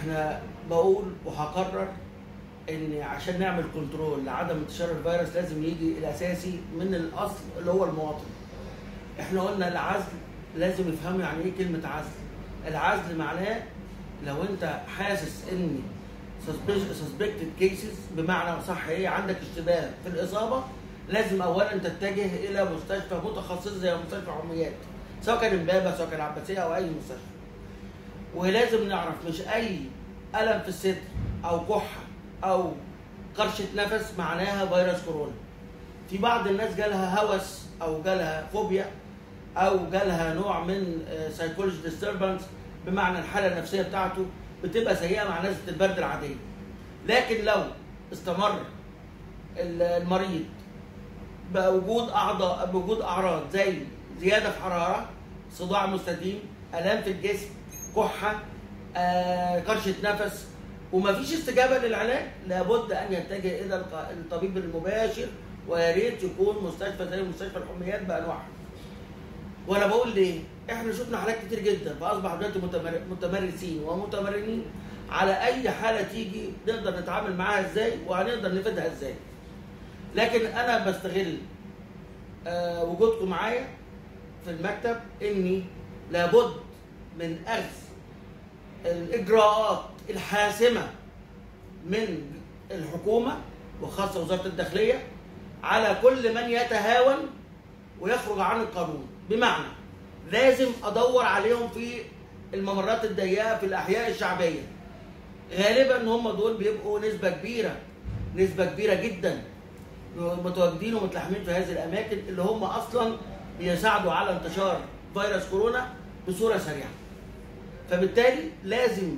احنا بقول وهكرر ان عشان نعمل كنترول لعدم انتشار الفيروس لازم يجي الاساسي من الاصل اللي هو المواطن احنا قلنا العزل لازم يفهموا يعني ايه كلمه عزل العزل معناه لو انت حاسس ان سسبكتد كيسز بمعنى صح ايه عندك اشتباه في الاصابه لازم اولا تتجه الى مستشفى متخصص زي مستشفى عميات سواء كان امبابه سواء كان عباسيه او اي مستشفى ولازم نعرف مش اي الم في الصدر او كحه او قرشه نفس معناها فيروس كورونا في بعض الناس جالها هوس او جالها فوبيا او جالها نوع من سايكولوجي ديستربنس بمعنى الحاله النفسيه بتاعته بتبقى سيئه مع نزله البرد العاديه لكن لو استمر المريض بوجود اعضاء بوجود اعراض زي زياده في حراره صداع مستديم الام في الجسم كحه آه، كرشه نفس ومفيش استجابه للعلاج لابد ان يتجه الى الق- الطبيب المباشر ويا ريت يكون مستشفى زي مستشفى الحميات بانواعها وانا بقول ليه؟ احنا شفنا حالات كتير جدا فاصبح دلوقتي متمر- متمرسين ومتمرنين على اي حاله تيجي نقدر نتعامل معاها ازاي وهنقدر نفيدها ازاي. لكن انا بستغل آه، وجودكم معايا في المكتب اني لابد من اخذ الاجراءات الحاسمه من الحكومه وخاصه وزاره الداخليه على كل من يتهاون ويخرج عن القانون بمعنى لازم ادور عليهم في الممرات الضيقه في الاحياء الشعبيه غالبا هم دول بيبقوا نسبه كبيره نسبه كبيره جدا متواجدين ومتلاحمين في هذه الاماكن اللي هم اصلا بيساعدوا على انتشار فيروس كورونا بصوره سريعه فبالتالي لازم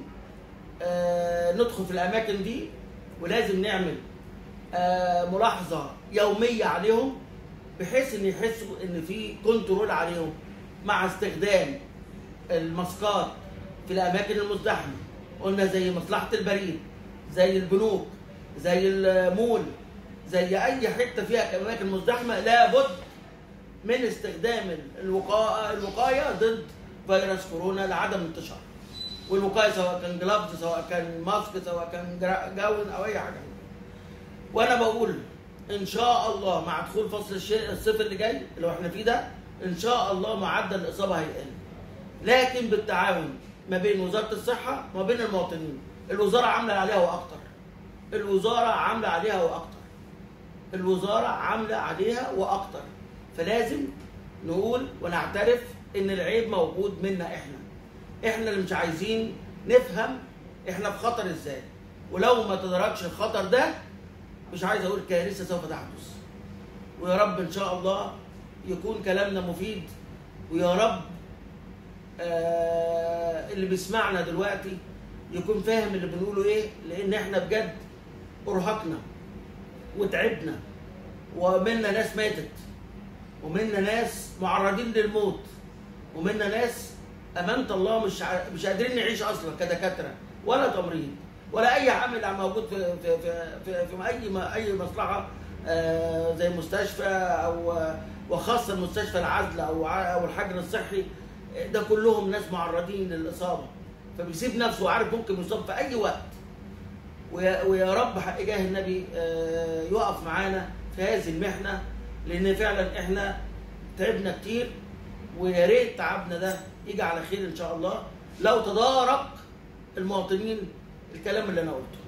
آه ندخل في الاماكن دي ولازم نعمل آه ملاحظه يوميه عليهم بحيث ان يحسوا ان في كنترول عليهم مع استخدام الماسكات في الاماكن المزدحمه قلنا زي مصلحه البريد زي البنوك زي المول زي اي حته فيها اماكن مزدحمه لابد من استخدام الوقايه الوقايه ضد فيروس كورونا لعدم انتشاره والوقايه سواء كان جلافز سواء كان ماسك سواء كان جرا- جاون او اي حاجه وانا بقول ان شاء الله مع دخول فصل الش- الصيف اللي جاي اللي احنا فيه ده ان شاء الله معدل الاصابه هيقل لكن بالتعاون ما بين وزاره الصحه وما بين المواطنين الوزاره عامله عليها واكتر الوزاره عامله عليها واكتر الوزاره عامله عليها واكتر فلازم نقول ونعترف ان العيب موجود منا احنا احنا اللي مش عايزين نفهم احنا في خطر ازاي ولو ما تدركش الخطر ده مش عايز اقول كارثه سوف تحدث ويا رب ان شاء الله يكون كلامنا مفيد ويا رب آه اللي بيسمعنا دلوقتي يكون فاهم اللي بنقوله ايه لان احنا بجد ارهقنا وتعبنا ومنا ناس ماتت ومنا ناس معرضين للموت ومنا ناس امانه الله مش ع- مش قادرين نعيش اصلا كدكاتره ولا تمريض ولا اي عامل موجود في في في في, في اي م- اي مصلحه آه، زي مستشفى او وخاصه مستشفى العزل او ع- او الحجر الصحي ده كلهم ناس معرضين للاصابه فبيسيب نفسه وعارف ممكن يصاب في اي وقت ويا, ويا رب حق جاه النبي آه، يقف معانا في هذه المحنه لان فعلا احنا تعبنا كتير ويا ريت تعبنا ده يجي على خير ان شاء الله لو تدارك المواطنين الكلام اللي انا قلته